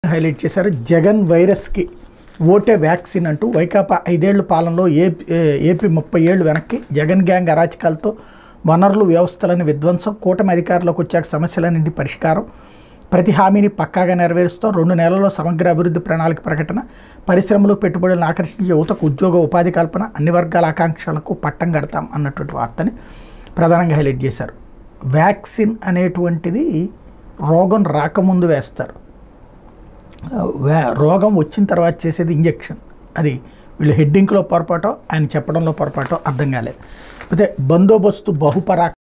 highlight చేశారు జగన్ వైరస్కి ఓటే వ్యాక్సిన్ అంటూ వైకాపా ఐదేళ్ల పాలనలో ఏపీ ఏపీ ముప్పై ఏళ్ళు వెనక్కి జగన్ గ్యాంగ్ అరాచకాలతో వనరులు వ్యవస్థలని విధ్వంసం కూటమి అధికారంలోకి వచ్చాక సమస్యలన్నింటి పరిష్కారం ప్రతి హామీని పక్కాగా నెరవేరుస్తూ రెండు నెలల్లో సమగ్ర అభివృద్ధి ప్రణాళిక ప్రకటన పరిశ్రమలు పెట్టుబడులను ఆకర్షించే యువతకు ఉద్యోగ ఉపాధి కల్పన అన్ని వర్గాల ఆకాంక్షలకు పట్టం కడతాం అన్నటువంటి వార్తని ప్రధానంగా హైలైట్ చేశారు వ్యాక్సిన్ అనేటువంటిది రోగం రాకముందు వేస్తారు వ్యా- రోగం వచ్చిన తర్వాత చేసేది ఇంజెక్షన్ అది వీళ్ళు హెడ్డింగ్లో పొరపాటో ఆయన చెప్పడంలో పొరపాటో అర్థం కాలేదు అయితే బందోబస్తు బహుపరా